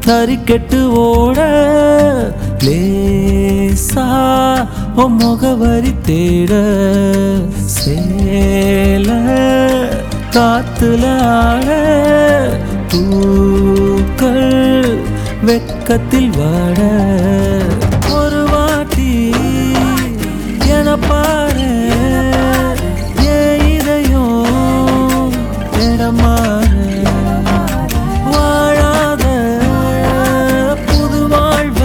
தறிக்கெட்டு ஓட லேசா ஓ முகவரி தேட சேல காத்துல ஆட பூக்கள் வெக்கத்தில் வாட ஒரு வாட்டி என பாரு ஏன் இதயம் இடமாறு வாழாத புது வாழ்வ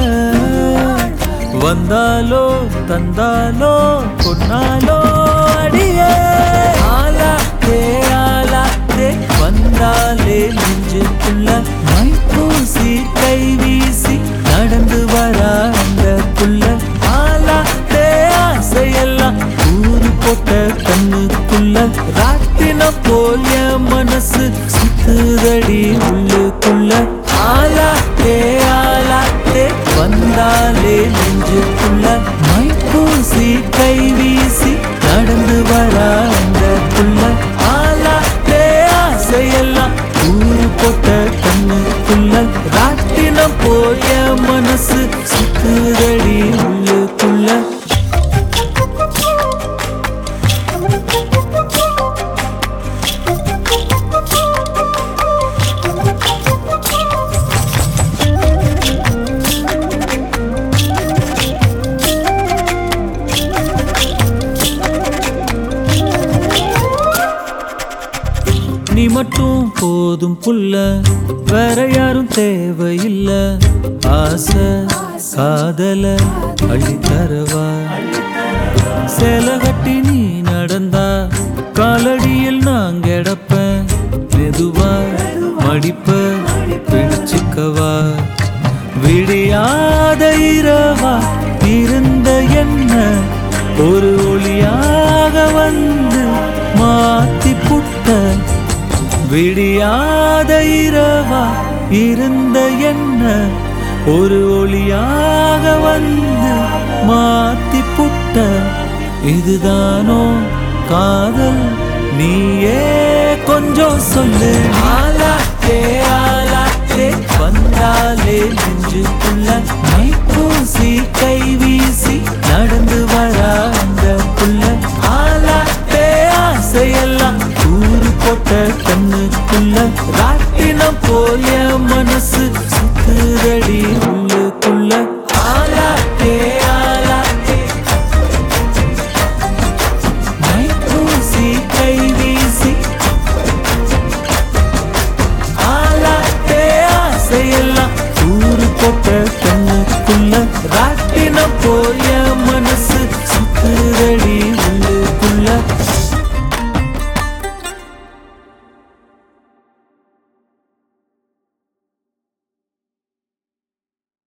வந்தாலோ தந்தாலோ கொன்னாலோ அடியே ஆலாத்தே ஆலாத்தே வந்தாலே நெஞ்சுக்குள்ள மை பூசி கை வீசி நடந்து வரா அந்த புள்ள ஆலாத்தே ஆசையெல்லாம் ஊரு போட்ட கண்ணுக்குள்ள ராட்டின போல் என் மனசு சுத்துதடி உள்ளுக்குள்ள ஆலாத்தே ஆலாத்தே வந்தாலே நெஞ்சுக்குள்ள மை பூசி கை வீசி நடந்து வரா அந்த புள்ள ஆலாத்தே ஆசையெல்லாம் ஊரு போட்ட கண்ணுக்குள்ள ராட்டினம் போய மனசு சுத்துதடி உள்ளுக்குள்ள நீ மட்டும் போதும் புள்ள வேற யாரும் தேவையில்ல ஆசை காதல அள்ளித்தரவா சேல கட்டி நீ நடந்தா காலடியில் நான் கிடப்பேன் மெதுவா மடிப்ப பிடிச்சுக்கவா விடியாத இரவா இருந்த என்ன ஒரு ஒளியாக வந்து மாத்தி புட்ட விடியாத இரவா இருந்த என்ன ஒரு ஒளியாக வந்து மாத்தி புட்ட இதுதானோ காதல் நீயே கொஞ்சம் சொல்லு ஆலாத்தே ஆலாத்தே வந்தாலே நெஞ்சுக்குள்ள மை பூசி கை வீசி நடந்து வரா அந்த புள்ள ஆலாத்தே ஆசையெல்லாம் ஊரு போட்ட கண்ணுக்குள்ள ராட்டினம் போய மனசு சுத்துதடி உள்ள